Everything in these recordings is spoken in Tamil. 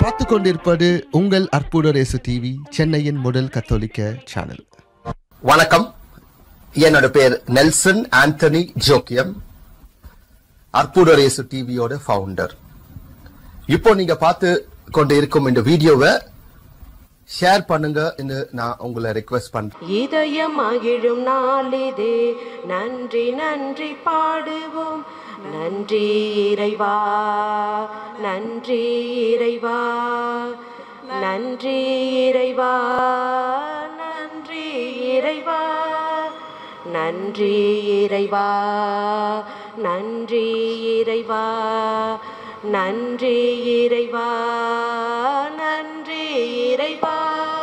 பார்த்து கொண்டிருப்பது உங்கள் அற்புதரேசு டிவி சென்னையின் முதல் கத்தோலிக்க சேனல் வணக்கம் என்னோட பேர் நெல்சன் ஆண்டனி ஜோக்கியம் அற்புதரேசு டிவியோட ஃபவுண்டர் இப்போ நீங்க பார்த்து கொண்டு இருக்கும் இந்த வீடியோவை ஷேர் பண்ணுங்க நான் உங்களை ரெக்வெஸ்ட் பண்றேன் இதயம் மகிழும் நாளிதே நன்றி நன்றி பாடுவோம் நன்றி இறைவா நன்றி இறைவா நன்றி இறைவா நன்றி இறைவா நன்றி இறைவா நன்றி இறைவா நன்றி இறைவா நன்றி இறைவா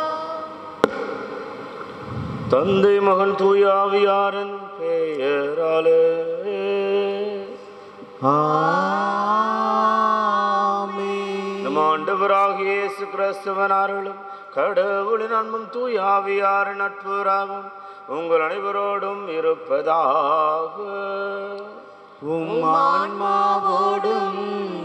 தந்தை மகன் தூயாவியாரன் பெயராலே நம் ஆண்டவராகிய இயேசு கிறிஸ்துவன் அருளும் கடவுளின் அன்பும் தூயாவியாரின் நட்புறாவும் உங்கள் அனைவரோடும் இருப்பதாக உம்மான்மாவோடும்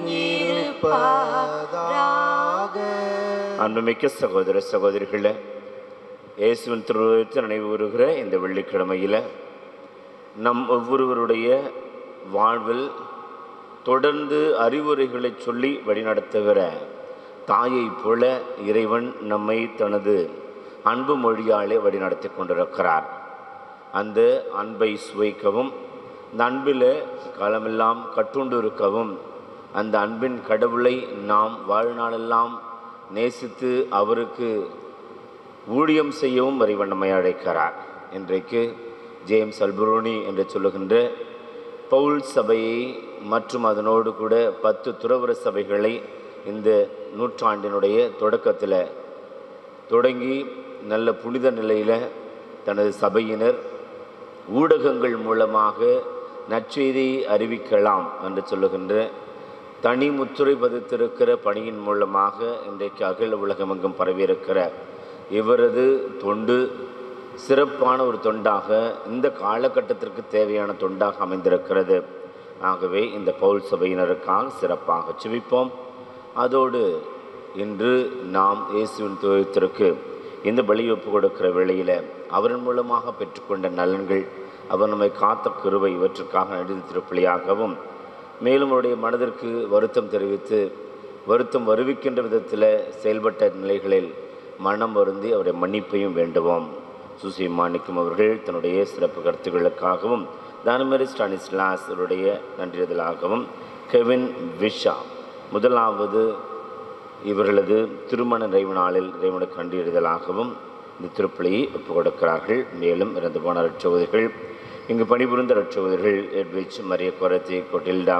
அன்புமிக்க சகோதர சகோதரிகளே இயேசுவின் திருவிழத்தை நினைவு கூறுகிற இந்த வெள்ளிக்கிழமையில் நம் ஒவ்வொருவருடைய வாழ்வில் தொடர்ந்து அறிவுரைகளை சொல்லி வழிநடத்துகிற தாயைப் போல இறைவன் நம்மை தனது அன்பு மொழியாலே வழிநடத்தி கொண்டிருக்கிறார் அந்த அன்பை சுவைக்கவும் இந்த அன்பில் காலமெல்லாம் கட்டுண்டு இருக்கவும் அந்த அன்பின் கடவுளை நாம் வாழ்நாளெல்லாம் நேசித்து அவருக்கு ஊழியம் செய்யவும் இறைவன் நம்மை அழைக்கிறார் இன்றைக்கு ஜேம்ஸ் அல்புரோனி என்று சொல்லுகின்ற பவுல் சபையை மற்றும் அதனோடு கூட பத்து துறவர சபைகளை இந்த நூற்றாண்டினுடைய தொடக்கத்தில் தொடங்கி நல்ல புனித நிலையில் தனது சபையினர் ஊடகங்கள் மூலமாக நற்செய்தியை அறிவிக்கலாம் என்று சொல்லுகின்ற தனி முத்துரை பதித்திருக்கிற பணியின் மூலமாக இன்றைக்கு அகில உலகமெங்கும் பரவியிருக்கிற இவரது தொண்டு சிறப்பான ஒரு தொண்டாக இந்த காலகட்டத்திற்கு தேவையான தொண்டாக அமைந்திருக்கிறது ஆகவே இந்த பவுல் சபையினருக்காக சிறப்பாக செவிப்போம் அதோடு இன்று நாம் இயேசுவின் துவத்திற்கு இந்த பலி ஒப்பு கொடுக்கிற வேளையில் அவரின் மூலமாக பெற்றுக்கொண்ட நலன்கள் அவர் நம்மை காத்த கிருபை இவற்றுக்காக நடித்து திருப்பலியாகவும் மேலும் அவருடைய மனதிற்கு வருத்தம் தெரிவித்து வருத்தம் வருவிக்கின்ற விதத்தில் செயல்பட்ட நிலைகளில் மனம் வருந்தி அவருடைய மன்னிப்பையும் வேண்டுவோம் சுசி மாணிக்கம் அவர்கள் தன்னுடைய சிறப்பு கருத்துக்களுக்காகவும் தானமரி ஸ்டானிஸ்லாஸ் அவருடைய நன்றியதலாகவும் கெவின் விஷா முதலாவது இவர்களது திருமண நிறைவு நாளில் இறைவனுக்கு கண்டிடுதலாகவும் இந்த திருப்பலியை ஒப்புக் கொடுக்கிறார்கள் மேலும் இறந்து போன ரட்சகோதர்கள் இங்கு பணிபுரிந்த ரட்சகோதர்கள் எட்விச் மரிய கொரத்தி கொட்டில்டா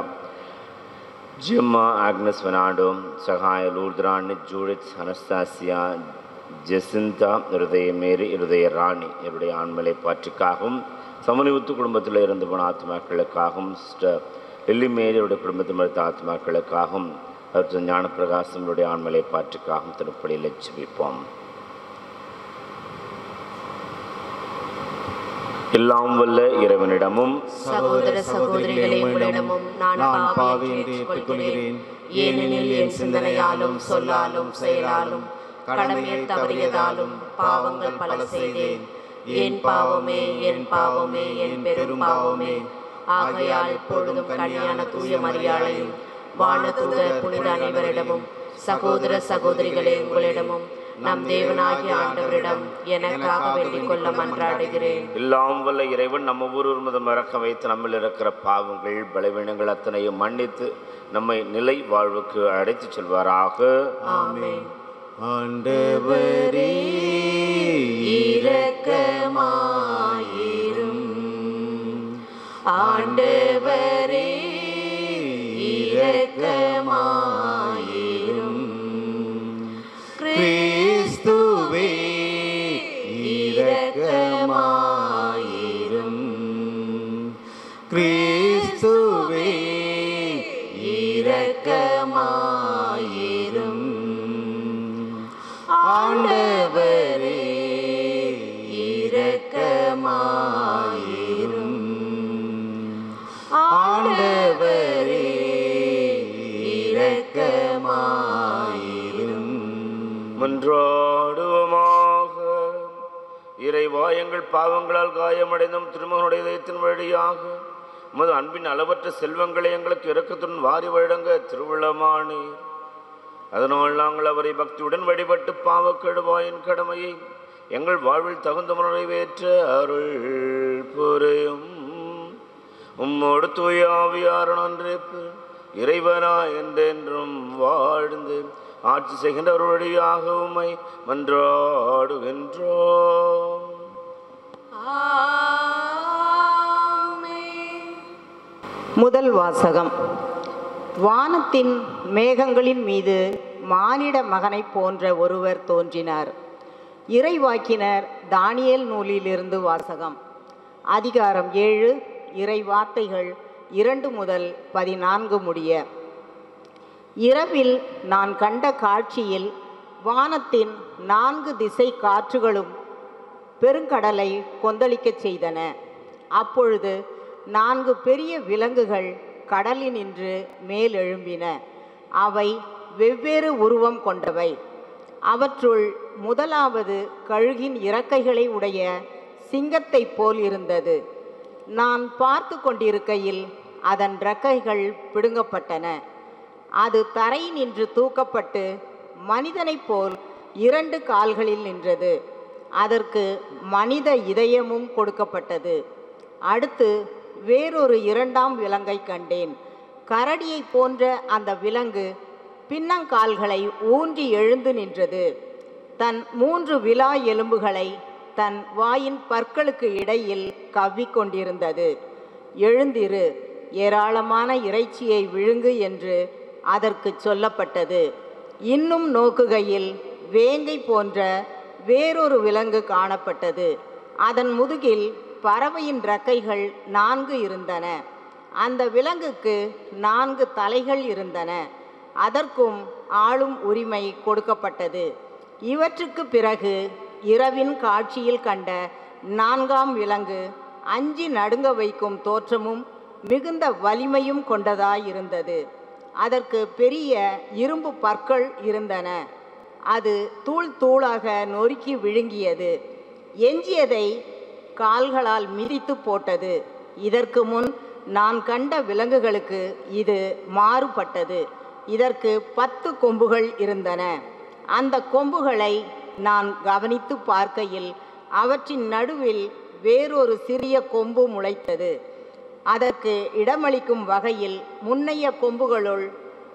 ஜிம்மா ஆக்னஸ் வெனாடோ சகாய லூர்திரான் ஜூடித் அனஸ்தாசியா ஜெசிந்தா இருதய மேரி இருதய ராணி இவருடைய ஆண்மலை பாற்றுக்காகவும் சமநிவுத்து குடும்பத்தில் இறந்து போன ஆத்மாக்களுக்காகவும் சிஸ்டர் லில்லி மேரியுடைய குடும்பத்தில் மறுத்த ஆத்மாக்களுக்காகவும் அடுத்த ஞானப்பிரகாசங்களுடைய ஆண்மலை பாற்றுக்காகவும் திருப்பலியில் ஜெபிப்போம் எல்லாம் வல்ல இறைவனிடமும் சகோதர சகோதரிகளே உங்களிடமும் நான் பாவி என்று ஏற்றுக்கொள்கிறேன் ஏனெனில் என் சிந்தனையாலும் சொல்லாலும் செயலாலும் கடமையில் தவறியதாலும் பாவங்கள் பல செய்தேன் என் பாவமே என் பாவமே என் பெரும் பாவமே ஆகையால் இப்பொழுதும் கல்யாண தூய மரியாளையும் வானதூதர் புனித அனைவரிடமும் சகோதர சகோதரிகளே உங்களிடமும் நம் தேவனாகிய ஆண்டவரிடம் எனக்காக வேண்டிக் கொள்ள மன்றாடுகிறேன் எல்லாம் வல்ல இறைவன் நம்ம ஒவ்வொருவர் முதல் மறக்க வைத்து நம்மில் இருக்கிற பாவங்கள் பலவீனங்கள் அத்தனையும் மன்னித்து நம்மை நிலை வாழ்வுக்கு அழைத்துச் செல்வாராக ஆமென் ஆண்டவரே இரக்கமாயிரும் ஆண்டவரே இரக்கமாயிரும் கிறிஸ்துவே இரக்கமாயிரும் கிறிஸ்துவே இரக்கமாயிரும் ஆண்டவரே இரக்கமாயிரும் ஆண்டவரே மன்றாடுவோமாக இறைவா எங்கள் பாவங்களால் காயமடைந்தும் திருமகனுடைய இதயத்தின் வழியாக உமது அன்பின் அளவற்ற செல்வங்களை எங்களுக்கு இரக்கத்துடன் வாரி வழங்க திருவிழமானீர் அதனால் நாங்கள் அவரை பக்தியுடன் வழிபட்டு பாவக்கெடுவாயின் கடமையை எங்கள் வாழ்வில் தகுந்த நிறைவேற்ற அருள் புரியும் உம்மோடு தூய ஆவியாரன் அன்றைப்பு இறைவனா என்றென்றும் வாழ்ந்து ஆட்சி செய்கின்றவர் வழியாக உம்மை மன்றாடுகின்றோம் முதல் வாசகம் வானத்தின் மேகங்களின் மீது மானிட மகனைப் போன்ற ஒருவர் தோன்றினார் இறைவாக்கினர் தானியேல் நூலிலிருந்து வாசகம் அதிகாரம் ஏழு இறை வார்த்தைகள் இரண்டு முதல் பதினான்கு முடிய இரவில் நான் கண்ட காட்சியில் வானத்தின் நான்கு திசை காற்றுகளும் பெருங்கடலை கொந்தளிக்கச் செய்தன அப்பொழுது நான்கு பெரிய விலங்குகள் கடலினின்று மேலெழும்பின அவை வெவ்வேறு உருவம் கொண்டவை அவற்றுள் முதலாவது கழுகின் இறக்கைகளை உடைய சிங்கத்தைப் போல் இருந்தது நான் பார்த்து கொண்டிருக்கையில் அதன் இறக்கைகள் பிடுங்கப்பட்டன அது தரையினின்று தூக்கப்பட்டு மனிதனைப் போல் இரண்டு கால்களில் நின்றது அதற்கு மனித இதயமும் கொடுக்கப்பட்டது அடுத்து வேறொரு இரண்டாம் விலங்கை கண்டேன் கரடியைப் போன்ற அந்த விலங்கு பின்னங்கால்களை ஊன்றி எழுந்து நின்றது தன் மூன்று விலா எலும்புகளை தன் வாயின் பற்களுக்கு இடையில் கவ்விக்கொண்டிருந்தது எழுந்திரு ஏராளமான இறைச்சியை விழுங்கு என்று அதற்கு சொல்லப்பட்டது இன்னும் நோக்குகையில் வேங்கை போன்ற வேறொரு விலங்கு காணப்பட்டது அதன் முதுகில் பறவையின் இறக்கைகள் நான்கு இருந்தன அந்த விலங்குக்கு நான்கு தலைகள் இருந்தன அதற்கும் ஆளும் உரிமை கொடுக்கப்பட்டது இவற்றுக்கு பிறகு இரவின் காட்சியில் கண்ட நான்காம் விலங்கு அஞ்சி நடுங்க வைக்கும் தோற்றமும் மிகுந்த வலிமையும் கொண்டதாயிருந்தது அதற்கு பெரிய இரும்பு பற்கள் இருந்தன அது தூள் தூளாக நொறுக்கி விழுங்கியது எஞ்சியதை கால்களால் மிதித்து போட்டது இதற்கு முன் நான் கண்ட விலங்குகளுக்கு இது மாறுபட்டது இதற்கு பத்து கொம்புகள் இருந்தன அந்த கொம்புகளை நான் கவனித்து பார்க்கையில் அவற்றின் நடுவில் வேறொரு சிறிய கொம்பு முளைத்தது அதற்கு இடமளிக்கும் வகையில் முன்னைய கொம்புகளுள்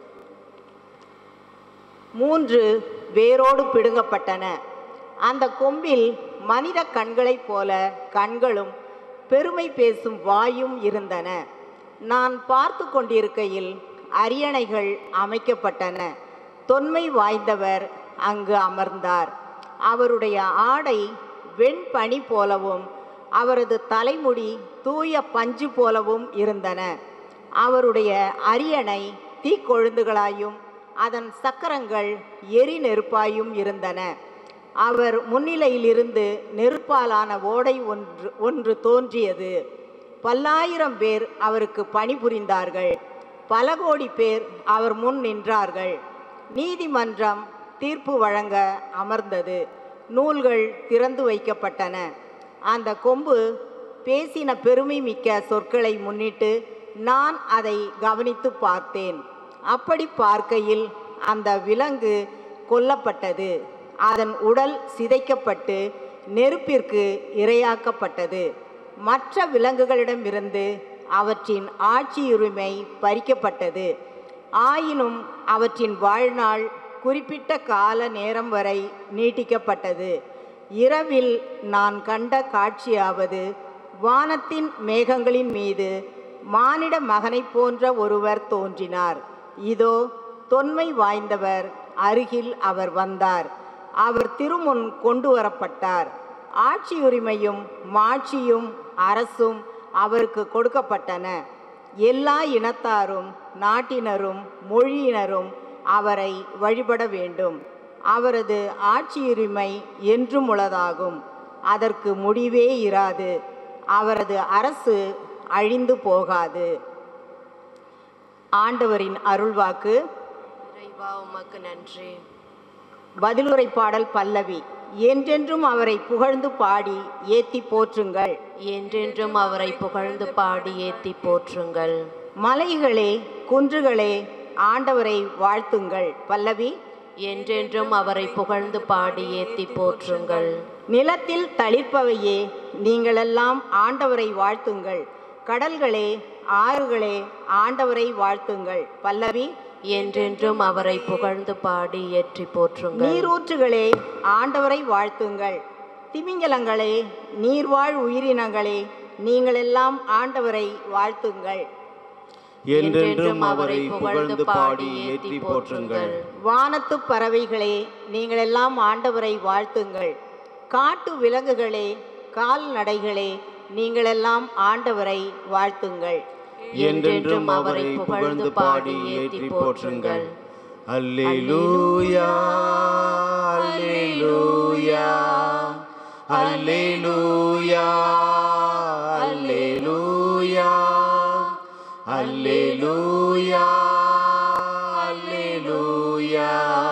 மூன்று வேரோடு பிடுங்கப்பட்டன அந்த கொம்பில் மனித கண்களைப் போல கண்களும் பெருமை பேசும் வாயும் இருந்தன நான் பார்த்து கொண்டிருக்கையில் அரியணைகள் அமைக்கப்பட்டன தொன்மை வாய்ந்தவர் அங்கு அமர்ந்தார் அவருடைய ஆடை வெண்பனி போலவும் அவரது தலைமுடி தூய பஞ்சு போலவும் இருந்தன அவருடைய அரியணை தீக்கொழுந்துகளாயும் அதன் சக்கரங்கள் எரி நெருப்பாயும் இருந்தன அவர் முன்னிலையிலிருந்து நெருப்பாலான ஓடை ஒன்று ஒன்று தோன்றியது பல்லாயிரம் பேர் அவருக்கு பணிபுரிந்தார்கள் பல கோடி பேர் அவர் முன் நின்றார்கள் நீதிமன்றம் தீர்ப்பு வழங்க அமர்ந்தது நூல்கள் திறந்து வைக்கப்பட்டன அந்த கொம்பு பேசின பெருமை மிக்க சொற்களை முன்னிட்டு நான் அதை கவனித்து பார்த்தேன் அப்படி பார்க்கையில் அந்த விலங்கு கொல்லப்பட்டது அதன் உடல் சிதைக்கப்பட்டு நெருப்பிற்கு இரையாக்கப்பட்டது மற்ற விலங்குகளிடமிருந்து அவற்றின் ஆட்சியுரிமை பறிக்கப்பட்டது ஆயினும் அவற்றின் வாழ்நாள் குறிப்பிட்ட கால நேரம் வரை நீட்டிக்கப்பட்டது இரவில் நான் கண்ட காட்சியாவது வானத்தின் மேகங்களின் மீது மானிட மகனைப் போன்ற ஒருவர் தோன்றினார் இதோ தொன்மை வாய்ந்தவர் அருகில் அவர் வந்தார் அவர் திருமுன் கொண்டு வரப்பட்டார் ஆட்சியுரிமையும் மாட்சியும் அரசும் அவருக்கு கொடுக்கப்பட்டன எல்லா இனத்தாரும் நாட்டினரும் மொழியினரும் அவரை வழிபட வேண்டும் அவரது ஆட்சியுரிமை என்றும் உள்ளதாகும் அதற்கு முடிவே இராது அவரது அரசு அழிந்து போகாது ஆண்டவரின் அருள்வாக்கு இறைவா உமக்கு நன்றி பதிலுரை பாடல் பல்லவி என்றென்றும் அவரை புகழ்ந்து பாடி ஏத்தி போற்றுங்கள் என்றென்றும் அவரை புகழ்ந்து பாடி ஏத்தி போற்றுங்கள் மலைகளே குன்றுகளே ஆண்டவரை வாழ்த்துங்கள் பல்லவி என்றென்றும் அவரை புகழ்ந்து பாடி ஏத்தி போற்றுங்கள் நிலத்தில் தளிர்ப்பவையே நீங்களெல்லாம் ஆண்டவரை வாழ்த்துங்கள் கடல்களே ஆறுகளே ஆண்டவரை வாழ்த்துங்கள் பல்லவி என்றென்றும் அவரை புகழ்ந்து பாடி ஏற்றி போற்றுங்கள் நீரூற்றுகளே ஆண்டவரை வாழ்த்துங்கள் திமிங்கலங்களே நீர்வாழ் உயிரினங்களே நீங்களெல்லாம் ஆண்டவரை வாழ்த்துங்கள் என்றென்றும் அவரை புகழ்ந்து பாடி ஏற்றி போற்றுங்கள் வானத்துப் பறவைகளே நீங்களெல்லாம் ஆண்டவரை வாழ்த்துங்கள் காட்டு விலங்குகளே கால்நடைகளே நீங்களெல்லாம் ஆண்டவரை வாழ்த்துங்கள் என்றென்றும் அவரை புகழ்ந்து பாடி ஏற்றி போற்றுங்கள் அல்லேலூயா அல்லேலூயா அல்லேலூயா அல்லேலூயா அல்லேலூயா அல்லேலூயா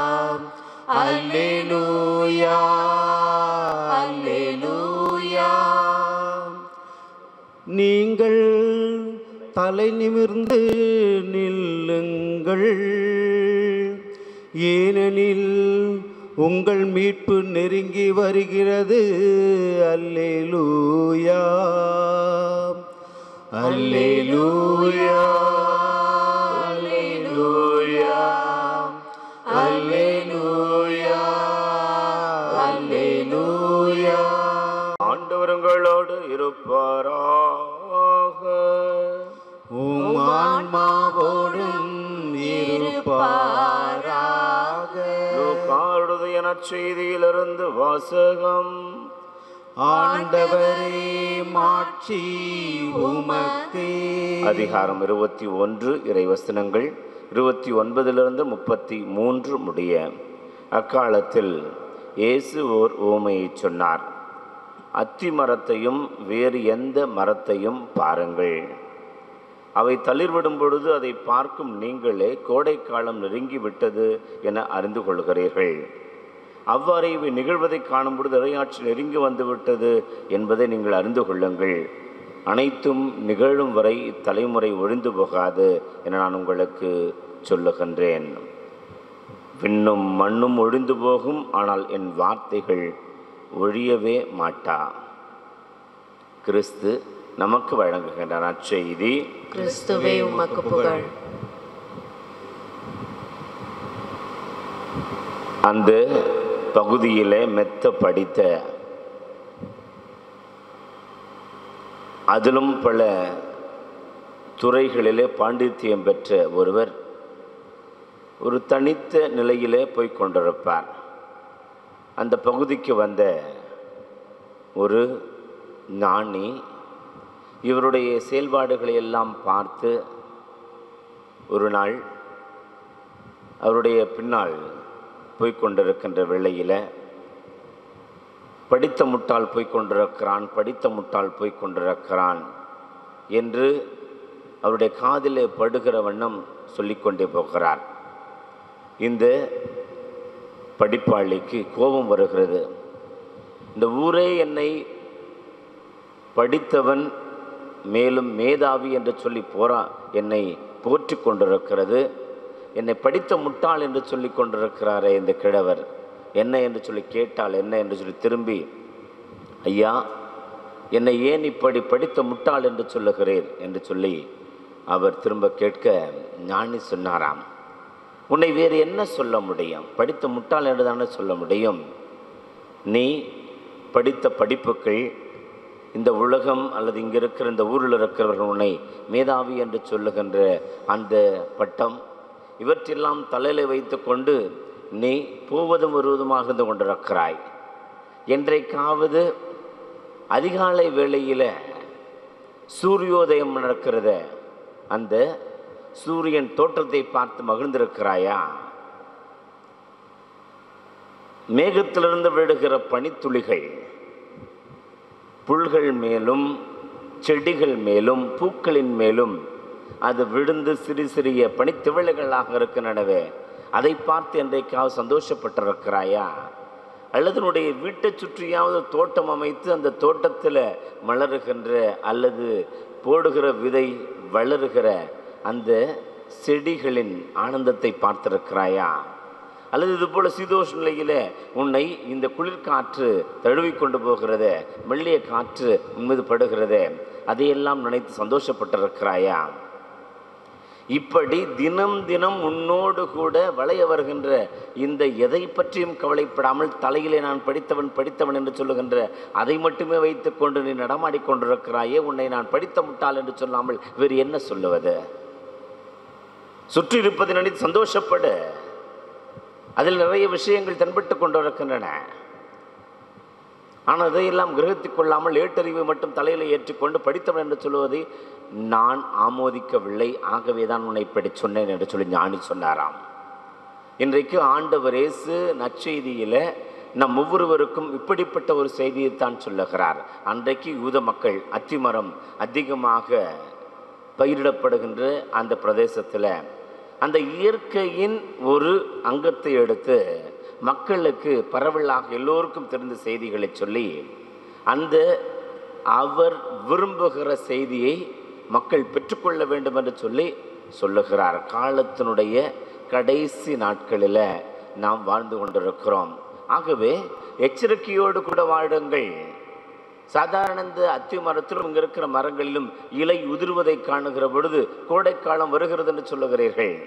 அல்லேலூயா அல்லேலூயா நீங்கள் தலை நிமிர்ந்து நில்லுங்கள் ஏனெனில் உங்கள் மீட்பு நெருங்கி வருகிறது அல்லேலூயா அல்லேலூயா அல்லேலூயா அல்லேலூயா அல்லேலூயா ஆண்டவருங்களோடு இருப்பாராக உம் ஆன்மாவோடும் இருப்பாராக லூக்காருடைய நற்செய்தியிலிருந்து வாசகம் ஆண்டவரே மாட்சி உமக்கே அதிகாரம் இருபத்தி ஒன்று இறைவசனங்கள் இருபத்தி ஒன்பதிலிருந்து முப்பத்தி மூன்று முடிய அக்காலத்தில் இயேசு ஓர் ஊமையை சொன்னார் அத்தி மரத்தையும் வேறு எந்த மரத்தையும் பாருங்கள் அவை தளிர்விடும் பொழுது அதை பார்க்கும் நீங்களே கோடைக்காலம் நெருங்கி விட்டது என அறிந்து கொள்கிறீர்கள் அவ்வாறு இவை நிகழ்வதை காணும் பொழுது இறையாட்சி நெருங்கி வந்துவிட்டது என்பதை நீங்கள் அறிந்து கொள்ளுங்கள் அனைத்தும் நிகழும் வரை இத்தலைமுறை ஒழிந்து போகாது என நான் உங்களுக்கு சொல்லுகின்றேன் விண்ணும் மண்ணும் ஒழிந்து போகும் ஆனால் என் வார்த்தைகள் ஒழியவே மாட்டா கிறிஸ்து நமக்கு வழங்குகின்ற நற்செய்தி கிறிஸ்துவே உமக்கு புகழ் அந்த பகுதியிலே மெத்த படித்த அதிலும் பல துறைகளிலே பாண்டித்தியம் பெற்ற ஒருவர் ஒரு தனித்த நிலையிலே போய் கொண்டிருப்பார் அந்த பகுதிக்கு வந்த ஒரு ஞானி இவருடைய செயல்பாடுகளை எல்லாம் பார்த்து ஒரு நாள் அவருடைய பின்னால் போய்க் கொண்டிருக்கின்ற வேளையில் படித்த முட்டாள் போய்க் கொண்டிருக்கிறான் படித்த முட்டாள் போய்க் கொண்டிருக்கிறான் என்று அவருடைய காதிலே படுகிற வண்ணம் சொல்லிக்கொண்டே போகிறார் இந்த படிப்பாளிக்கு கோபம் வருகிறது இந்த ஊரே என்னை படித்தவன் மேலும் மேதாவி என்று சொல்லி போரா என்னை போற்றி கொண்டிருக்கிறது என்னை படித்த முட்டாள் என்று சொல்லி கொண்டிருக்கிறாரே இந்த கிழவர் என்ன என்று சொல்லி கேட்டால் என்ன என்று சொல்லி திரும்பி ஐயா என்னை ஏன் இப்படி படித்த முட்டாள் என்று சொல்லுகிறீர் என்று சொல்லி அவர் திரும்ப கேட்க ஞானி சொன்னாராம் உன்னை வேறு என்ன சொல்ல முடியும் படித்த முட்டாள் என்று தானே சொல்ல முடியும் நீ படித்த படிப்புகள் இந்த உலகம் அல்லது இங்கே இருக்கிற இந்த ஊரில் இருக்கிறவர்கள் உன்னை மேதாவி என்று சொல்லுகின்ற அந்த பட்டம் இவற்றெல்லாம் தலையில் வைத்துக்கொண்டு நீ போவதும் வருவதுமாக இருந்து கொண்டிருக்கிறாய் என்றைக்காவது அதிகாலை வேளையில் சூரியோதயம் நடக்கிறத அந்த சூரியன் தோற்றத்தை பார்த்து மகிழ்ந்திருக்கிறாயா மேகத்திலிருந்து விழுகிற பனித்துளிகள் புல்கள் மேலும் செடிகள் மேலும் பூக்களின் மேலும் அது விழுந்து சிறு சிறிய பனித்திவளைகளாக இருக்கின்றனவே அதை பார்த்து என்றைக்காவது சந்தோஷப்பட்டிருக்கிறாயா அல்லது உன்னுடைய வீட்டை சுற்றியாவது தோட்டம் அமைத்து அந்த தோட்டத்தில் மலருகின்ற அல்லது போடுகிற விதை வளருகிற அந்த செடிகளின் ஆனந்தத்தை பார்த்திருக்கிறாயா அல்லது இது போல சீதோஷ நிலையில உன்னை இந்த குளிர்காற்று தழுவி கொண்டு போகிறதே மெல்லிய காற்று உன்மீது படுகிறதே அதையெல்லாம் நினைத்து சந்தோஷப்பட்டிருக்கிறாயா இப்படி தினம் தினம் உன்னோடு கூட வளைய வருகின்ற இந்த எதை பற்றியும் கவலைப்படாமல் தலையிலே நான் படித்தவன் படித்தவன் என்று சொல்லுகின்ற அதை மட்டுமே வைத்துக்கொண்டு நீ நடமாடிக் கொண்டிருக்கிறாயே உன்னை நான் படித்த முட்டாள் என்று சொல்லாமல் வேறு என்ன சொல்லுவது சுற்றி இருப்பதை நினைத்து சந்தோஷப்படு அதில் நிறைய விஷயங்கள் தென்பட்டு கொண்டிருக்கின்றன ஆனால் அதையெல்லாம் கிரகித்துக் கொள்ளாமல் ஏட்டறிவை மட்டும் தலையில் ஏற்றுக்கொண்டு படித்தவன் என்று சொல்லுவதை நான் ஆமோதிக்கவில்லை ஆகவே தான் உன்னை இப்படி சொன்னேன் என்று சொல்லி ஞானி சொன்னாராம் இன்றைக்கு ஆண்டவர் இயேசு நற்செய்தியில் நம் ஒவ்வொருவருக்கும் இப்படிப்பட்ட ஒரு செய்தியைத்தான் சொல்லுகிறார் அன்றைக்கு யூத மக்கள் அத்திமரம் அதிகமாக பயிரிடப்படுகின்ற அந்த பிரதேசத்தில் அந்த இயற்கையின் ஒரு அங்கத்தை எடுத்து மக்களுக்கு பரவலாக எல்லோருக்கும் தெரிந்த செய்திகளை சொல்லி அந்த அவர் விரும்புகிற செய்தியை மக்கள் பெற்றுக்கொள்ள வேண்டும் என்று சொல்லி சொல்லுகிறார் காலத்தினுடைய கடைசி நாட்களில் நாம் வாழ்ந்து கொண்டிருக்கிறோம் ஆகவே எச்சரிக்கையோடு கூட வாழுங்கள் சாதாரண இந்த அத்தி மரத்திலும் இங்கே இருக்கிற மரங்களிலும் இலை உதிர்வதை காணுகிற பொழுது கோடைக்காலம் வருகிறது என்று சொல்லுகிறீர்கள்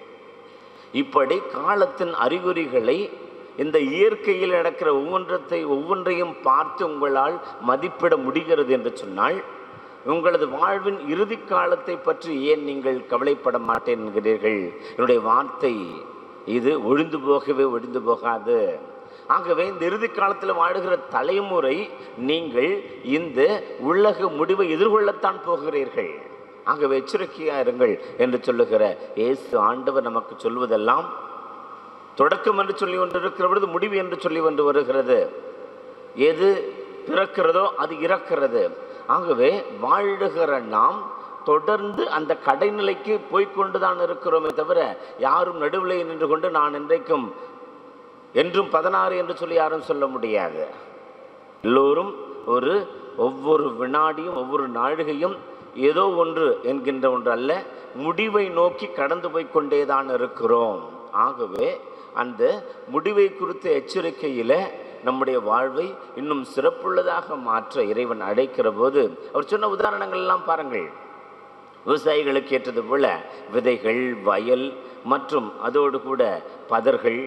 இப்படி காலத்தின் அறிகுறிகளை இந்த இயற்கையில் நடக்கிற ஒவ்வொன்றத்தை ஒவ்வொன்றையும் பார்த்து உங்களால் மதிப்பிட முடிகிறது என்று சொன்னால் உங்களது வாழ்வின் இறுதி காலத்தை பற்றி ஏன் நீங்கள் கவலைப்பட மாட்டேன் என்கிறீர்கள் என்னுடைய வார்த்தை இது ஒழிந்து போகவே ஒழிந்து போகாது ஆகவே இந்த இறுதி காலத்தில் வாழுகிற தலைமுறை நீங்கள் இந்த உலக முடிவை எதிர்கொள்ளத்தான் போகிறீர்கள் ஆகவே எச்சரிக்கையா இருங்கள் என்று சொல்லுகிற இயேசு ஆண்டவர் நமக்கு சொல்வதெல்லாம் தொடக்கம் என்று சொல்லி ஒன்று இருக்கிற பொழுது முடிவு என்று சொல்லி ஒன்று வருகிறது எது பிறக்கிறதோ அது இறக்கிறது ஆகவே வாழுகிற நாம் தொடர்ந்து அந்த கடைநிலைக்கு போய்க்கொண்டு தான் இருக்கிறோமே தவிர யாரும் நடுவிலே நின்று கொண்டு நான் இன்றைக்கும் என்றும் பதினாறு என்று சொல்லி யாரும் சொல்ல முடியாது எல்லோரும் ஒரு ஒவ்வொரு வினாடியும் ஒவ்வொரு நாழிகையும் ஏதோ ஒன்று என்கின்ற ஒன்று அல்ல முடிவை நோக்கி கடந்து போய் கொண்டே தான் இருக்கிறோம் ஆகவே அந்த முடிவை குறித்த எச்சரிக்கையில் நம்முடைய வாழ்வை இன்னும் சிறப்புள்ளதாக மாற்ற இறைவன் அழைக்கிற போது அவர் சொன்ன உதாரணங்கள் எல்லாம் பாருங்கள் விவசாயிகளுக்கு ஏற்றது போல விதைகள் வயல் மற்றும் அதோடு கூட பதர்கள்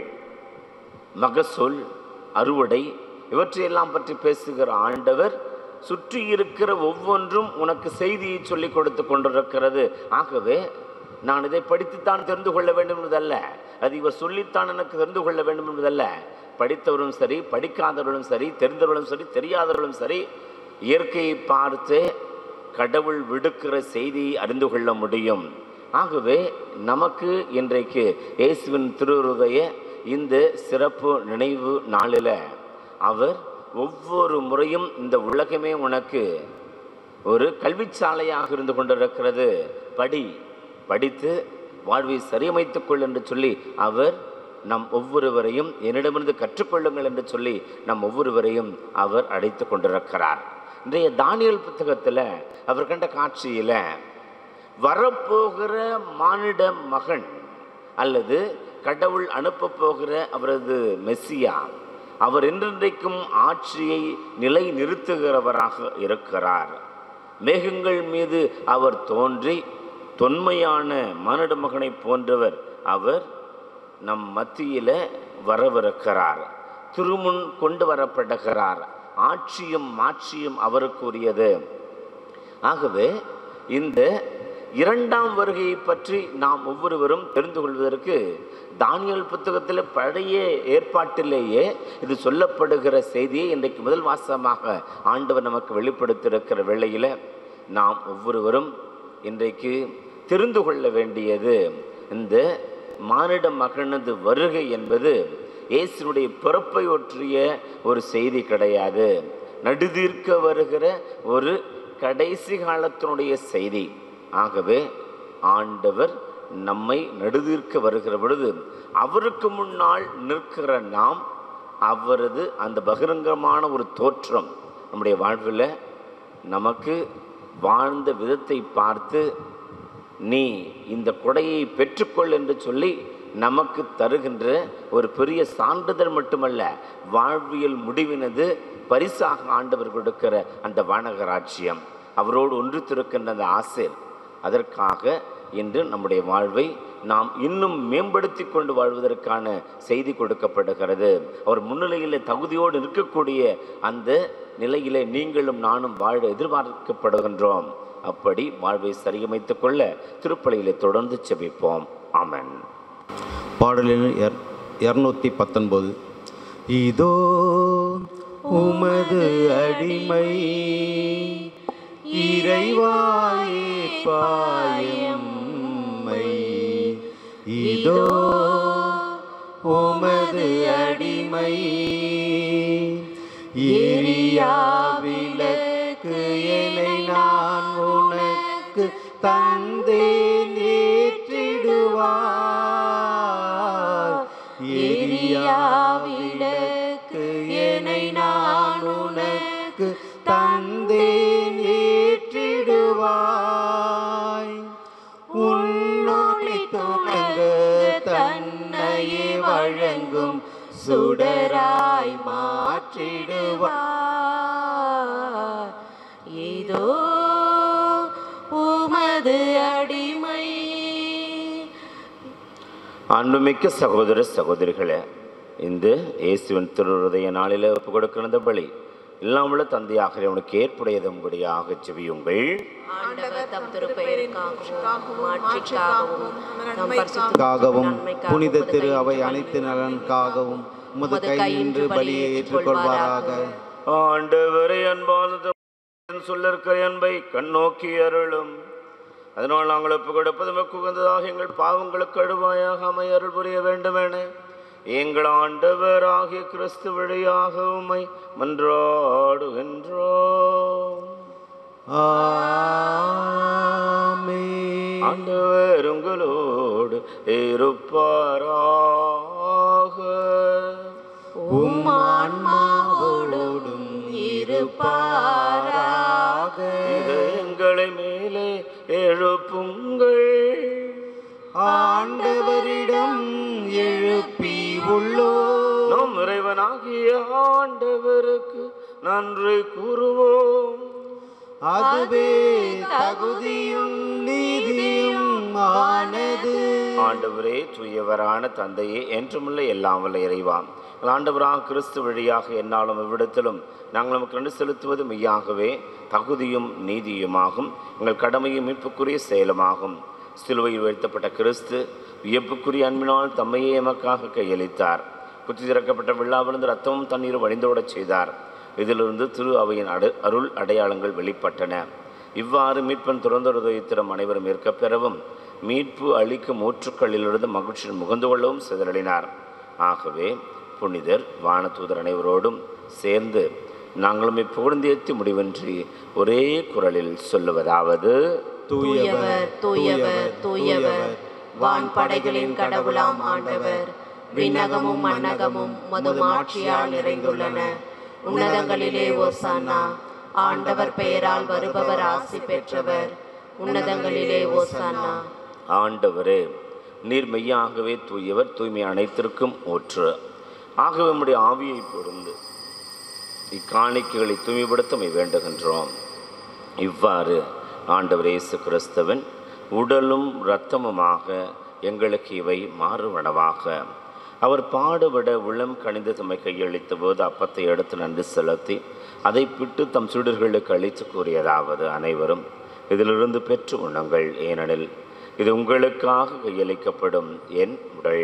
மகசூல் அறுவடை இவற்றையெல்லாம் பற்றி பேசுகிற ஆண்டவர் சுற்றி இருக்கிற ஒவ்வொன்றும் உனக்கு செய்தியை சொல்லிக் கொடுத்து கொண்டிருக்கிறது ஆகவே நான் இதை படித்துத்தான் தெரிந்து கொள்ள வேண்டும் என்பதல்ல அது இவர் சொல்லித்தான் எனக்கு தெரிந்து கொள்ள வேண்டும் என்பதல்ல படித்தவரும் சரி படிக்காதவர்களும் சரி தெரிந்தவர்களும் சரி தெரியாதவர்களும் சரி இயற்கையை பார்த்து கடவுள் விடுக்கிற செய்தியை அறிந்து கொள்ள முடியும் ஆகவே நமக்கு இன்றைக்கு இயேசுவின் திருவுருடைய இந்த சிறப்பு நினைவு நாளில் அவர் ஒவ்வொரு முறையும் இந்த உலகமே உனக்கு ஒரு கல்விச்சாலையாக இருந்து கொண்டிருக்கிறது படி படித்து வாழ்வை சரியமைத்துக் கொள் என்று சொல்லி அவர் நம் ஒவ்வொருவரையும் என்னிடமிருந்து கற்றுக்கொள்ளுங்கள் என்று சொல்லி நம் ஒவ்வொருவரையும் அவர் அழைத்து கொண்டிருக்கிறார் இன்றைய தானியல் புத்தகத்தில் அவர் கண்ட காட்சியில் வரப்போகிற மானிட மகன் அல்லது கடவுள் அனுப்பப் போகிற அவரது மெஸ்ஸியா அவர் என்றென்றைக்கும் ஆட்சியை நிலை நிறுத்துகிறவராக இருக்கிறார் மேகங்கள் மீது அவர் தோன்றி தொன்மையான மானிட மகனை போன்றவர் அவர் நம் மத்தியில் வரவிருக்கிறார் திருமுன் கொண்டு வரப்படுகிறார் ஆட்சியும் மாட்சியும் அவருக்குரியது ஆகவே இந்த இரண்டாம் வருகையை பற்றி நாம் ஒவ்வொருவரும் தெரிந்து கொள்வதற்கு தானியல் புத்தகத்தில் பழைய ஏற்பாட்டிலேயே இது சொல்லப்படுகிற செய்தியை இன்றைக்கு முதல் வாசமாக ஆண்டவர் நமக்கு வெளிப்படுத்தியிருக்கிற வேளையில் நாம் ஒவ்வொருவரும் இன்றைக்கு தெரிந்து கொள்ள வேண்டியது இந்த மானிட மகனது வருகை என்பது இயேசுனுடைய பிறப்பை ஒற்றிய ஒரு செய்தி கிடையாது நடுதீர்க்க வருகிற ஒரு கடைசி காலத்தினுடைய செய்தி ஆகவே ஆண்டவர் நம்மை நடுதீர்க்க வருகிற பொழுது அவருக்கு முன்னால் நிற்கிற நாம் அவரது அந்த பகிரங்கமான ஒரு தோற்றம் நம்முடைய வாழ்வில் நமக்கு வாழ்ந்த விதத்தை பார்த்து நீ இந்த கொடையை பெற்றுக்கொள் என்று சொல்லி நமக்கு தருகின்ற ஒரு பெரிய சான்றிதழ் மட்டுமல்ல வாழ்வியல் முடிவினது பரிசாக ஆண்டவர் கொடுக்கிற அந்த வானகராட்சியம் அவரோடு ஒன்றித்திருக்கின்ற அந்த ஆசிர் அதற்காக இன்று நம்முடைய வாழ்வை நாம் இன்னும் மேம்படுத்தி கொண்டு வாழ்வதற்கான செய்தி கொடுக்கப்படுகிறது அவர் முன்னிலையில் தகுதியோடு இருக்கக்கூடிய அந்த நிலையிலே நீங்களும் நானும் வாழ எதிர்பார்க்கப்படுகின்றோம் அப்படி வாழ்வை சரியமைத்துக் கொள்ள திருப்பலியிலே தொடர்ந்து செபிப்போம் ஆமென் பாடலின் இரநூத்தி பத்தொன்பது இதோ உமது அடிமை இறைவாயே பாயம்மை இதோ உமது அடிமை எரியா விளக்கு என்னை நான் உனக்கு தந்தேன் ஏற்றிடுவார் எரியா விளக்கு என்னை நான் உனக்கு தந்தேன் ஏற்றிடுவாய் உன்னொளி துணங்க தன்னையே வழங்கும் சுடராய் மாற்றிடுவார் இதோ உமது அடிமை அன்புமிக்க சகோதர சகோதரிகளே இந்த இயேசுவின் திருஹதய நாளில் ஒப்பு கொடுக்கிற பலி இல்லாமல தந்தையாக உனக்கு ஏற்புடையதும்படியாக செவியுங்கள் ஆண்டவர் தம் திருப்பெயருக்காகவும் மாட்சிக்காகவும் நம் பரிசுத்த காகவும் நன்மைக்காகவும் புனித உமது திரு கையின்று அவை பலி அனைத்து நலனுக்காகவும் உமது உமது கை கையின்று நின்று பலியை பலியை ஏற்றுக்கொள்வாராக ஆண்டவரை அன்பானது சொல்லிருக்கிற அன்பை கண்ணோக்கி அருளும் அதனால் நாங்கள் ஒப்பு கொடுப்பது உகந்ததாக எங்கள் பாவங்களுக்கு அடுவாயாக அமைய அருள் புரிய வேண்டும் என எங்கள் ஆண்டவர் ஆகிய கிறிஸ்து வழியாக உம்மை மன்றாடுகின்றோம் ஆமென். ஆண்டவர் உங்களோடு இருப்பாராக உம் ஆன்மாவோடும் இருப்பாராக இதயங்களை மேலே எழுப்புங்கள் ஆண்டவரிடம் எழுப்பி உள்ளோ நம் இறைவனாகிய ஆண்டவருக்கு நன்றி கூறுவோம் அதுவே தகுதியும் நீதியும் ஆனது ஆண்டவரே தூயவரான தந்தையே என்றுமுள்ள எல்லாம் வல்ல இறைவாம் ஆண்டவராக கிறிஸ்து வழியாக என்னாலும் இவ்விடத்திலும் நாங்கள் நமக்கு நன்றி செலுத்துவது மெய்யாகவே தகுதியும் நீதியுமாகும் எங்கள் கடமையும் மீட்புக்குரிய செயலுமாகும் சிலுவையில் வீழ்த்தப்பட்ட கிறிஸ்து வியப்புக்குரிய அன்பினால் தம்மையே எமக்காக கையளித்தார் குத்தி திறக்கப்பட்ட விழாவிலிருந்து ரத்தமும் தண்ணீரும் வழிந்தோடச் செய்தார் இதிலிருந்து திரு அவையின் அடு அருள் அடையாளங்கள் வெளிப்பட்டன இவ்வாறு மீட்பன் துறந்த உதயத்திடம் அனைவரும் ஏற்கப் பெறவும் மீட்பு அளிக்கும் ஊற்றுக்களிலிருந்து மகிழ்ச்சியில் முகந்து கொள்ளவும் சிதறலினார் ஆகவே புனிதர் வானதூதர் அனைவரோடும் சேர்ந்து நாங்களும் இப்புகழ்ந்தேத்தி முடிவின்றி ஒரே குரலில் சொல்லுவதாவது தூயவர் தூயவர் தூயவர் வான்படைகளின் கடவுளாம் ஆண்டவர் விண்ணகமும் மன்னகமும் மதுமாட்சியால் நிறைந்துள்ளன உன்னதங்களிலே ஓசானா ஆண்டவர் பெயரால் வருபவர் ஆசி பெற்றவர் உன்னதங்களிலே ஓசானா ஆண்டவரே நீர் மெய்யாகவே தூயவர் தூய்மை அனைத்திற்கும் ஊற்று ஆகவே நம்முடைய ஆவியை பொருந்து இக்காணிக்கைகளை தூய்மைப்படுத்த வேண்டுகின்றோம் இவ்வாறு ஆண்டவர் இயேசு கிறிஸ்தவன் உடலும் இரத்தமுமாக எங்களுக்கு இவை மாறுவனவாக அவர் பாடுபட உளம் கணிந்து தம்மை கையளித்த போது அப்பத்தை எடுத்து நன்றி செலுத்தி அதை பிட்டு தம் சுடர்களுக்கு அளித்து கூறியதாவது அனைவரும் இதிலிருந்து பெற்று உண்ணுங்கள் ஏனெனில் இது உங்களுக்காக கையளிக்கப்படும் என் உடல்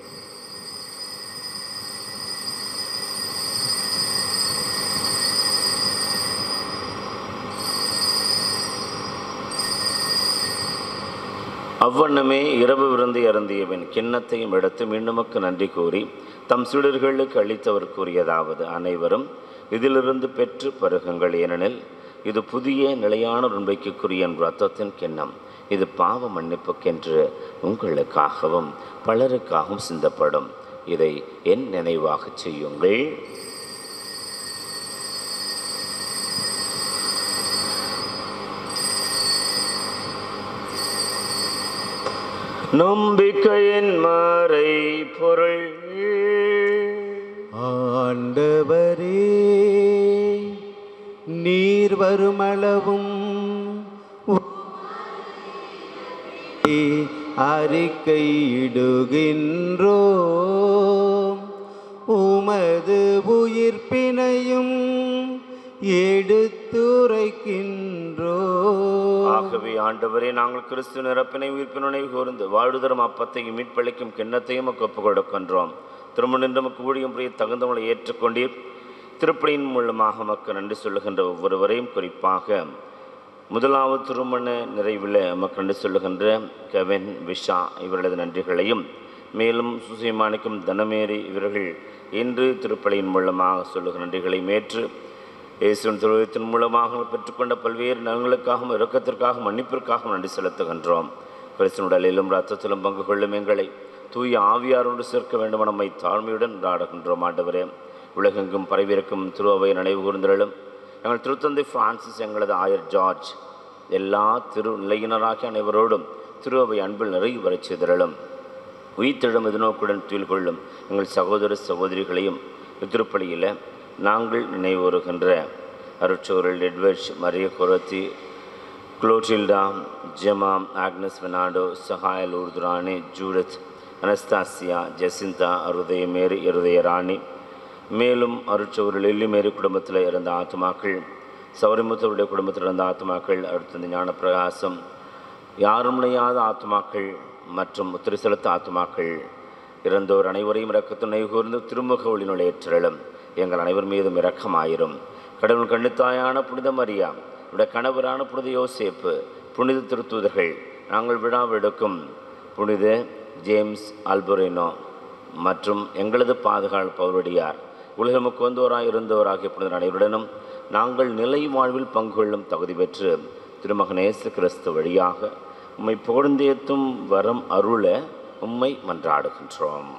அவ்வண்ணமே இரவு விருந்தை அருந்தியவன் கிண்ணத்தையும் எடுத்து மீண்டுமக்கு நன்றி கூறி தம் சீடர்களுக்கு அளித்தவர் கூறியதாவது அனைவரும் இதிலிருந்து பெற்று பருகுங்கள் ஏனெனில் இது புதிய நிலையான உண்மைக்குரிய என் ரத்தத்தின் கிண்ணம் இது பாவ மன்னிப்புக்கென்று உங்களுக்காகவும் பலருக்காகவும் சிந்தப்படும் இதை என் நினைவாகச் செய்யுங்கள் நம்பிக்கையின் மறை பொருள் ஆண்டவரே நீர் வருமளவும் அறிக்கையிடுகின்றோம் உமது உயிர்ப்பினையும் எடுத்துரைக்கின்றோம் ஆகவே ஆண்டவரே நாங்கள் கிறிஸ்து நிரப்பினை உயிர்ப்பினை கூர்ந்து வாழ்வுதரும் அப்பத்தையும் மீட்பளிக்கும் கிண்ணத்தையும் நமக்கு ஒப்புக் கொடுக்கின்றோம் திருமணின்று நமக்கு ஊழியம் புரிய தகுந்தவங்களை ஏற்றுக்கொண்டீர் திருப்பணியின் மூலமாக நமக்கு நன்றி சொல்லுகின்ற ஒவ்வொருவரையும் குறிப்பாக முதலாவது திருமண நிறைவில் நமக்கு நன்றி சொல்லுகின்ற கெவின் விஷா இவர்களது நன்றிகளையும் மேலும் சுசிமாணிக்கும் தனமேரி இவர்கள் இன்று திருப்பலியின் மூலமாக சொல்லுகிற நன்றிகளையும் ஏற்று இயேசுவின் திருவிழத்தின் மூலமாக பெற்றுக்கொண்ட பல்வேறு நலன்களுக்காகவும் இரக்கத்திற்காகவும் மன்னிப்பிற்காகவும் நன்றி செலுத்துகின்றோம் கிறிஸ்துவின் உடலிலும் ரத்தத்திலும் பங்கு கொள்ளும் எங்களை தூய ஆவியாரோடு சேர்க்க வேண்டும் நம்மை தாழ்மையுடன் நாடுகின்றோம் ஆண்டவரே உலகெங்கும் பரவியிருக்கும் திருவை நினைவு கூர்ந்தலும் எங்கள் திருத்தந்தை பிரான்சிஸ் எங்களது ஆயர் ஜார்ஜ் எல்லா திரு நிலையினராகிய அனைவரோடும் திருவை அன்பில் நிறைவு வரச் செய்திரலும் உயிர்த்தெழும் எதிர்நோக்குடன் துயில் கொள்ளும் எங்கள் சகோதர சகோதரிகளையும் திருப்பலியில் நாங்கள் நினைவுறுகின்ற அருட்சோரல் எட்வர்ட்ஸ் மரிய கொரத்தி குளோட்டில்டா ஜெமா ஆக்னஸ் வெனாடோ சஹாயல் உர்துராணி ஜூடத் அனஸ்தாசியா ஜெசிந்தா அருதயமேரி இருதயராணி மேலும் அருட்சோரில் எல்லிமேரி குடும்பத்தில் இருந்த ஆத்மாக்கள் சௌரிமுத்தருடைய குடும்பத்தில் இருந்த ஆத்மாக்கள் அடுத்தது ஞானப்பிரகாசம் யாரும் இணையாத ஆத்மாக்கள் மற்றும் உத்திரி செலுத்த ஆத்மாக்கள் இறந்தோர் அனைவரையும் இரக்கத்துணை கூர்ந்து திருமுக ஒளினுடைய ஏற்றலும் எங்கள் அனைவர் மீதும் இரக்கமாயிரும் கடவுள் கண்ணுத்தாயான புனித மரியா உடைய கணவரான புனித யோசேப்பு புனித திருத்தூதர்கள் நாங்கள் விழாவெடுக்கும் புனித ஜேம்ஸ் அல்பொரினோ மற்றும் எங்களது பாதுகாவல் பௌரடியார் உலகமுக்கு வந்தோராய் இருந்தோராகிய புனிதர் அனைவருடனும் நாங்கள் நிலை வாழ்வில் பங்கு கொள்ளும் தகுதி பெற்று திருமகனேசு கிறிஸ்து வழியாக உம்மை புகழ்ந்தேத்தும் வரம் அருள உம்மை மன்றாடுகின்றோம்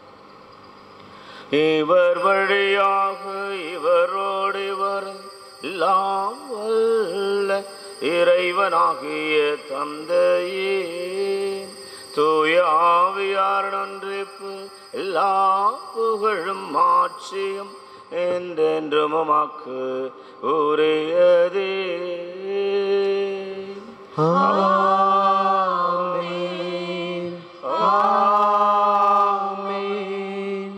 இவர் வழியாக இவரோடு இவர் எல்லாம் வல்ல இறைவனாகிய தந்தையே தூய ஆவியார் நன்றிப்பு எல்லா புகழும் மாட்சியும் என்றென்றும் உமக்கு உரியதே ஆமென் ஆமென்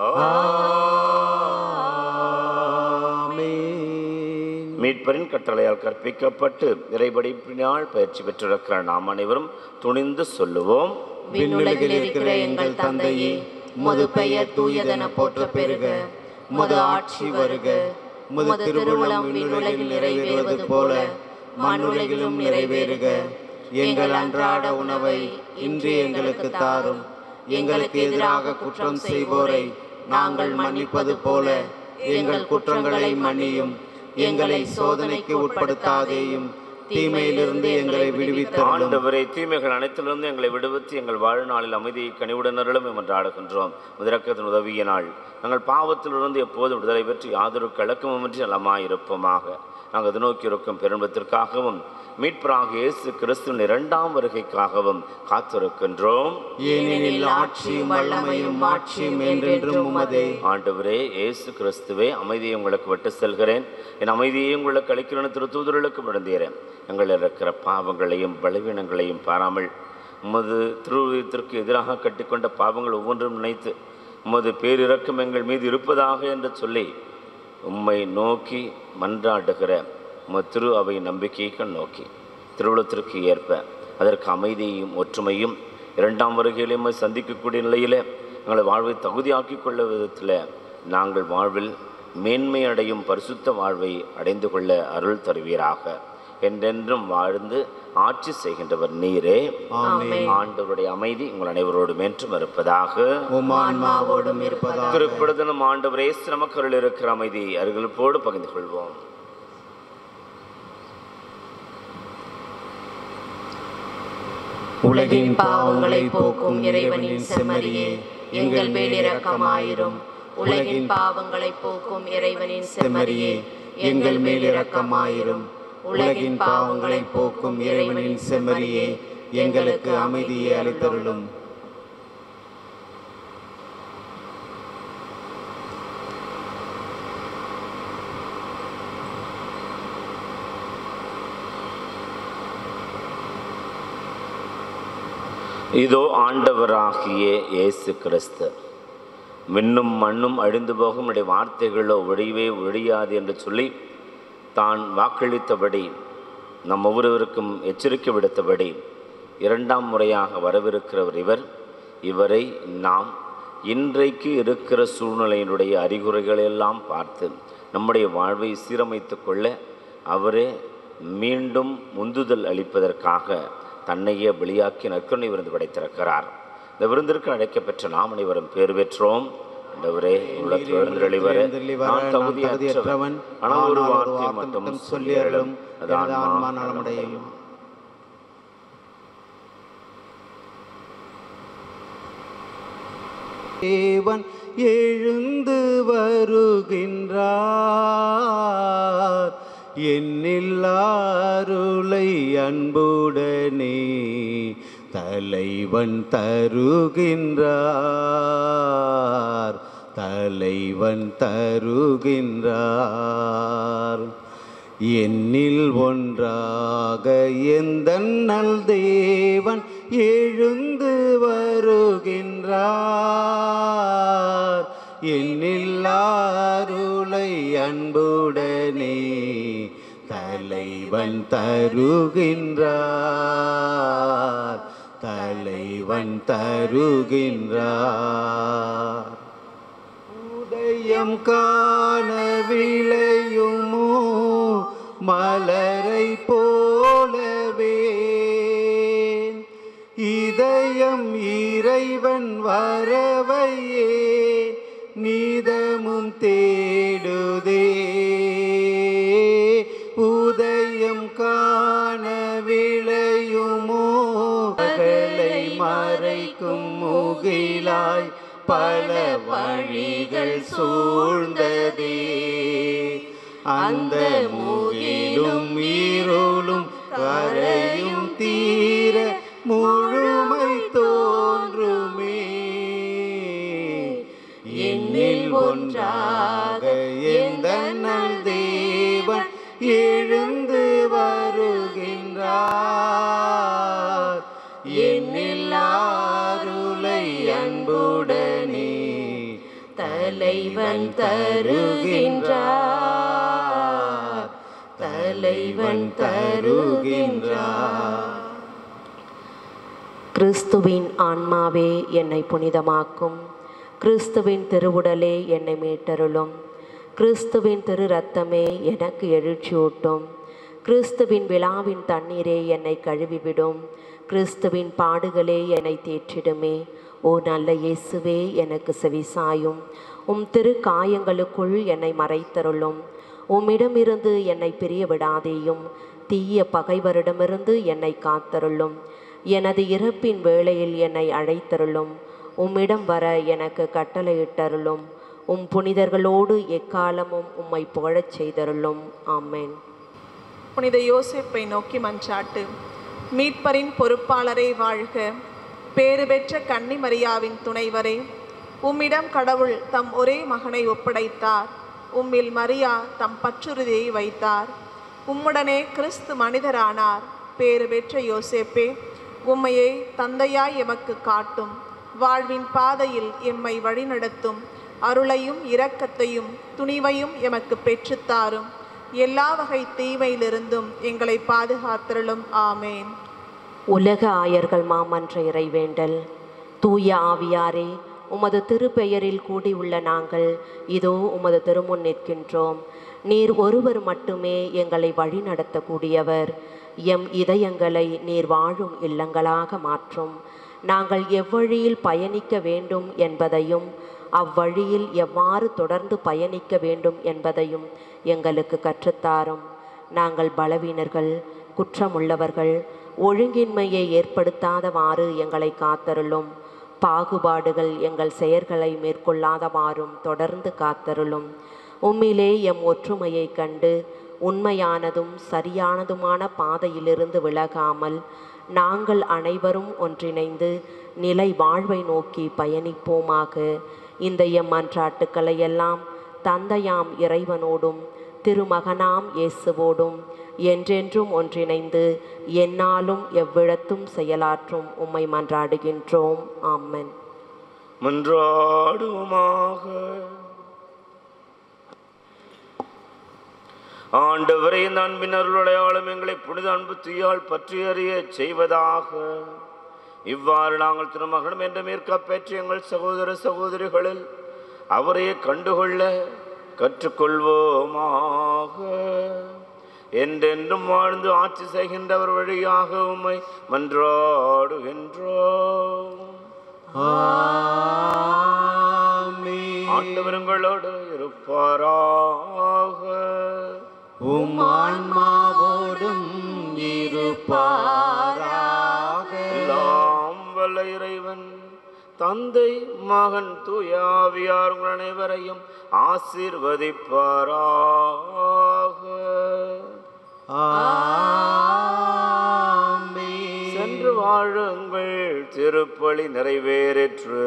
ஆமென் மீட்பரின் கட்டளையால் கற்பிக்கப்பட்டு இறைபடிப்பினால் பயிற்சி பெற்றிருக்கிற நாம் அனைவரும் துணிந்து சொல்லுவோம் விண்ணுலகில் இருக்கிற எங்கள் தந்தையே முது பெயர் தூயதென போற்ற பெருக முது ஆட்சி வருக முது திருவுளம் விண்ணுலகில் நிறைவேறுவது போல மண்ணுலகிலும் நிறைவேறுக எங்கள் அன்றாட உணவை இன்று எங்களுக்கு தாரும் எங்களுக்கு எதிராக குற்றம் செய்வோரை நாங்கள் மன்னிப்பது போல எங்கள் குற்றங்களை மன்னியும் எங்களை சோதனைக்கு உட்படுத்தாதேயும் தீமையிலிருந்து எங்களை விடுவித்தருளும் ஆண்டவரை தீமைகள் அனைத்திலிருந்து எங்களை விடுவித்து எங்கள் வாழ்நாளில் அமைதியை கனிவுடனர்களும் என்று ஆடுகின்றோம் முதலக்கத்தின் உதவிய நாள் நாங்கள் பாவத்திலிருந்து எப்போதும் விடுதலை பெற்று யாதொரு கலக்கமுமின்றி நலமாயிருப்போமாக நாங்கள் அது நோக்கி இருக்கும் பெரும்பத்திற்காகவும் மீட்பராக இயேசு கிறிஸ்துவின் இரண்டாம் வருகைக்காகவும் காத்திருக்கின்றோம் ஏனெனில் ஆட்சியும் வல்லமையும் மாட்சியும் என்றென்றும் உமதே ஆண்டவரே இயேசு கிறிஸ்துவே அமைதியை உங்களுக்கு விட்டு செல்கிறேன் என் அமைதியை உங்களுக்கு அளிக்கிறேன் திருத்தூதர்களுக்கு விழுந்தீரேன் எங்களில் இருக்கிற பாவங்களையும் பலவீனங்களையும் பாராமல் உமது திருவியத்திற்கு எதிராக கட்டிக்கொண்ட பாவங்கள் ஒவ்வொன்றும் நினைத்து உமது பேரிரக்கம் எங்கள் மீது இருப்பதாக என்று சொல்லி உம்மை நோக்கி மன்றாடுகிற உமது திரு அவை நம்பிக்கையை நோக்கி திருவுளத்திற்கு ஏற்ப அதற்கு அமைதியையும் ஒற்றுமையும் இரண்டாம் வருகையிலும் சந்திக்கக்கூடிய நிலையில் எங்களை வாழ்வை தகுதியாக்கிக் கொள்ள விதத்தில் நாங்கள் வாழ்வில் மேன்மை அடையும் பரிசுத்த வாழ்வை அடைந்து கொள்ள அருள் தருவீராக என்றென்றும் வாழ்ந்து ஆட்சி செய்கின்றவர் நீரே ஆண்டவருடைய அமைதி உங்கள் அனைவரோடும் என்றும் இருப்பதாக உம் ஆன்மாவோடும் இருப்பதாக திருப்படுதலும் ஆண்டவரே சிரமக்கருள் இருக்கிற அமைதி அருகில்போடு பகிர்ந்து கொள்வோம் உலகின் பாவங்களை போக்கும் இறைவனின் செம்மறியே எங்கள் மேல் இரக்கமாயிரும் உலகின் பாவங்களை போக்கும் இறைவனின் செம்மறியே எங்கள் மேல் இரக்கமாயிரும் உலகின் பாவங்களை போக்கும் இறைவனின் செம்மறியே எங்களுக்கு அமைதியை அளித்தருளும் இதோ ஆண்டவராகிய இயேசு கிறிஸ்து விண்ணும் மண்ணும் அழிந்து போகும் உடைய வார்த்தைகளோ ஒழிவே ஒழியாது என்று சொல்லி தான் வாக்களித்தபடி நம் ஒவ்வொருவருக்கும் எச்சரிக்கை விடுத்தபடி இரண்டாம் முறையாக வரவிருக்கிறவர் இவர் இவரை நாம் இன்றைக்கு இருக்கிற சூழ்நிலையினுடைய அறிகுறிகளை எல்லாம் பார்த்து நம்முடைய வாழ்வை சீரமைத்து கொள்ள அவரே மீண்டும் முந்துதல் அளிப்பதற்காக தன்னையே பலியாக்கி நற்கருணை விருந்து படைத்திருக்கிறார் இந்த விருந்திற்கு அழைக்கப்பெற்ற நாம் அனைவரும் பேர் பெற்றோம் ஆண்டவரே உள்ளத்தில் எழுந்தருளிவர நான் தகுதியற்றவன் ஆனால் ஒரு வார்த்தை மட்டும் சொல்லி அருளும் அது ஆன்மா நலமடையும் தேவன் எழுந்து வருகின்றார் என்னில்லாருளை அன்புடனே தலைவன் தருகின்றார் தலைவன் தருகின்றார் என்னில் ஒன்றாக எந்த நல் தேவன் எழுந்து வருகின்றார் என்னில்லாருளை அன்புடனே தலைவன் தருகின்றார் தலைவன் தருகின்றார் உதயம் காண விளையுமோ மலரை போலவே இதயம் இறைவன் வரவையே நீதமும் தேடுதே உதயம் காண விளையுமோ பகலை மறைக்கும் முகிலாய் பல வழிகள் சூழ்ந்ததே அந்த முகிலும் இருளும் கரையும் தீர முழுமை தோன்றுமே என்னில் ஒன்றாக எந்த நல் தேவன் எழுந்து வருகின்றார் என்னில்லாருளை அன்புடனே தலைவன் தருகின்றார் தலைவன் தருகின்றார் கிறிஸ்துவின் ஆன்மாவே என்னை புனிதமாக்கும் கிறிஸ்துவின் திருவுடலே என்னை மீட்டருளும் கிறிஸ்துவின் திரு ரத்தமே எனக்கு எழுச்சியூட்டும் கிறிஸ்துவின் விழாவின் தண்ணீரே என்னை கழுவிவிடும் கிறிஸ்துவின் பாடுகளே என்னை தேற்றிடுமே ஓ நல்ல இயேசுவே எனக்கு செவிசாயும் உம் திரு காயங்களுக்குள் என்னை மறைத்தருளும் உம்மிடமிருந்து என்னை பிரிய விடாதேயும் தீய பகைவரிடமிருந்து என்னை காத்தருளும் எனது இறப்பின் வேளையில் என்னை அழைத்தருளும் உம்மிடம் வர எனக்கு கட்டளையிட்டருளும் உம் புனிதர்களோடு எக்காலமும் உம்மை புகழச் செய்தருளும் ஆமென் புனித யோசேப்பை நோக்கி மன்றாட்டு மீட்பரின் பொறுப்பாளரே வாழ்க பேறு பெற்ற கன்னிமரியாவின் துணைவரே உம்மிடம் கடவுள் தம் ஒரே மகனை ஒப்படைத்தார் உம்மில் மரியா தம் பற்றுறுதியை வைத்தார் உம்முடனே கிறிஸ்து மனிதரானார் பேறு பெற்ற யோசேப்பே உம்மையை தந்தையாய் எமக்கு காட்டும் வாழ்வின் பாதையில் எம்மை வழிநடத்தும் அருளையும் இரக்கத்தையும் துணிவையும் எமக்கு பெற்றுத்தாரும் எல்லா வகை தீமையிலிருந்தும் எங்களை பாதுகாத்திரளும் ஆமேன் உலக ஆயர்கள் மாமன்ற இறைவேண்டல் தூய ஆவியாரே உமது திருப்பெயரில் கூடியுள்ள நாங்கள் இதோ உமது திருமுன் நிற்கின்றோம் நீர் ஒருவர் மட்டுமே எங்களை வழிநடத்தக்கூடியவர் எம் இதயங்களை நீர் வாழும் இல்லங்களாக மாற்றும் நாங்கள் எவ்வழியில் பயணிக்க வேண்டும் என்பதையும் அவ்வழியில் எவ்வாறு தொடர்ந்து பயணிக்க வேண்டும் என்பதையும் எங்களுக்கு கற்றுத்தாரும் நாங்கள் பலவீனர்கள் குற்றமுள்ளவர்கள் ஒழுங்கின்மையை ஏற்படுத்தாதவாறு எங்களை காத்தருளும் பாகுபாடுகள் எங்கள் செயல்களை மேற்கொள்ளாதவாறும் தொடர்ந்து காத்தருளும் உம்மிலே எம் ஒற்றுமையை கண்டு உண்மையானதும் சரியானதுமான பாதையிலிருந்து விலகாமல் நாங்கள் அனைவரும் ஒன்றிணைந்து நிலை வாழ்வை நோக்கி பயணிப்போமாக இந்த எம் மன்றாட்டுக்களை எல்லாம் தந்தையாம் இறைவனோடும் திருமகனாம் இயேசுவோடும் என்றென்றும் ஒன்றிணைந்து எந்நாளும் எவ்விடத்தும் செயலாற்றும் உம்மை மன்றாடுகின்றோம் ஆமென் மன்றாடுவோமாக ஆண்டவரே இந்த அன்பின் அருளுடையாளும் எங்களை புனித அன்பு தீயால் பற்றி அறிய செய்வதாக இவ்வாறு நாங்கள் திருமகனும் என்ற மேற்க பெற்ற எங்கள் சகோதர சகோதரிகளில் அவரையே கண்டுகொள்ள கற்றுக்கொள்வோமாக என்றென்றும் வாழ்ந்து ஆட்சி செய்கின்றவர் வழியாக உம்மை மன்றாடுகின்றோம் ஆண்டவர் உங்களோடு இருப்பாராக உம் ஆன்மாவோடும் இருப்பாராக எல்லாம் வல்ல இறைவன் தந்தை மகன் தூயாவியார் உங்கள் அனைவரையும் ஆசீர்வதிப்பாராக ஆமென். சென்று வாழுங்கள் திருப்பலி நிறைவேறிற்று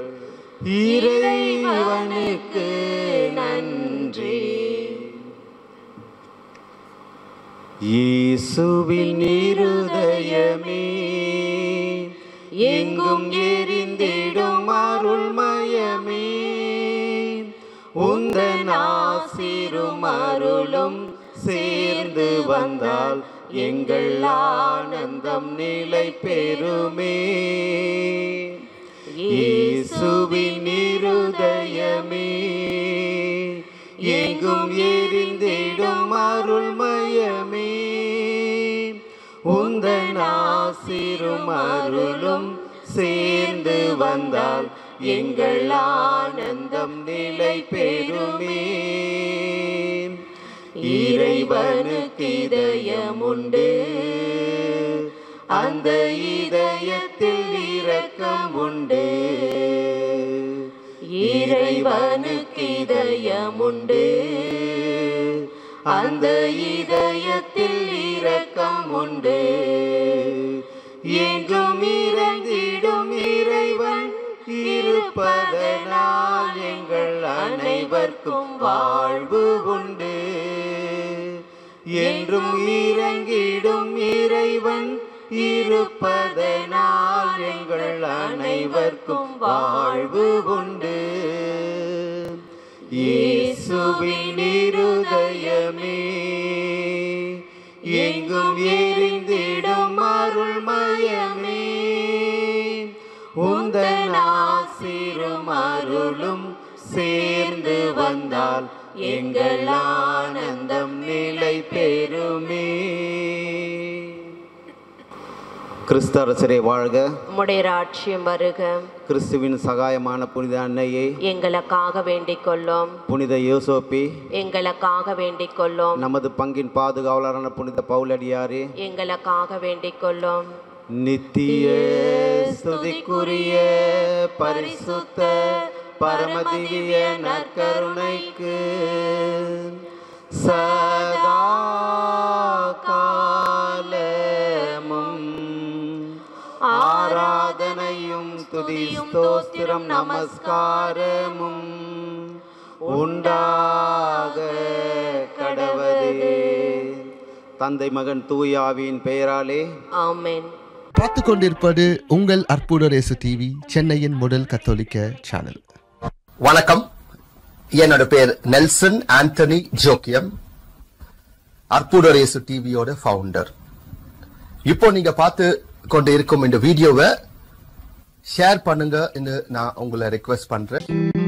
இறைவனுக்கு நன்றி இயேசுவின் இருதயமே எங்கும் எரிந்திடும் அருள்மயமே உந்தன் ஆசிரும் அருளும் சேர்ந்து வந்தால் எங்கள் ஆனந்தம் நிலை பெறுமே இயேசுவின் இருதயமே எங்கும் எரிந்திடும் அருள்மயமே உந்தன் ஆசிரும் அருளும் சேர்ந்து வந்தால் எங்கள் ஆனந்தம் நிலை பெறுமே இறைவனுக்கு இதயம் உண்டு அந்த இதயத்தில் இரக்கம் உண்டு இறைவனுக்கு இதயம் உண்டு அந்த இதயத்தில் இரக்கம் உண்டு எங்கும் இறந்திடும் இறைவன் இருப்பதனால் எங்கள் அனைவர்க்கும் வாழ்வு உண்டு என்றும் இறங்கிடும் இறைவன் இருப்பதனால் எங்கள் அனைவர்க்கும் வாழ்வு உண்டு இயேசுவின் இருதயமே எங்கும் எரிந்திடும் அருள்மயமே உந்தன் ஆசிரும் அருளும் சேர்ந்து வந்தால் எங்கள் ஆனந்தம் நிலை பெறுமே கிறிஸ்து அரசரே வாழ்க உம்முடைய ராட்சியம் வருக கிறிஸ்துவின் சகாயமான புனித அன்னையே எங்களுக்காக வேண்டிக் கொள்ளும் புனித யோசோப்பி எங்களுக்காக வேண்டிக் கொள்ளும் நமது பங்கின் பாதுகாவலரான புனித பவுலடியாரே எங்களுக்காக வேண்டிக் கொள்ளும் நித்திய ஸ்துதிக்குரிய பரிசுத்த பரமதிவிய நற்கருணைக்கு சதா காலமும் ஆராதனையும் துதியும் ஸ்தோத்திரம் நமஸ்காரமும் உண்டாக கடவதே தந்தை மகன் தூயாவின் பெயராலே ஆமென் பார்த்து கொண்டிருப்பது உங்கள் அற்புதரேசு டிவி சென்னையின் முதல் கத்தோலிக்க சேனல் வணக்கம் என்னோட பேர் நெல்சன் ஆண்டனி ஜோக்கியம் அற்புதரேசு டிவியோட ஃபவுண்டர் இப்போ நீங்க பார்த்து கொண்டு இருக்கும் இந்த வீடியோவை ஷேர் பண்ணுங்க நான் உங்களை ரெக்வெஸ்ட் பண்றேன்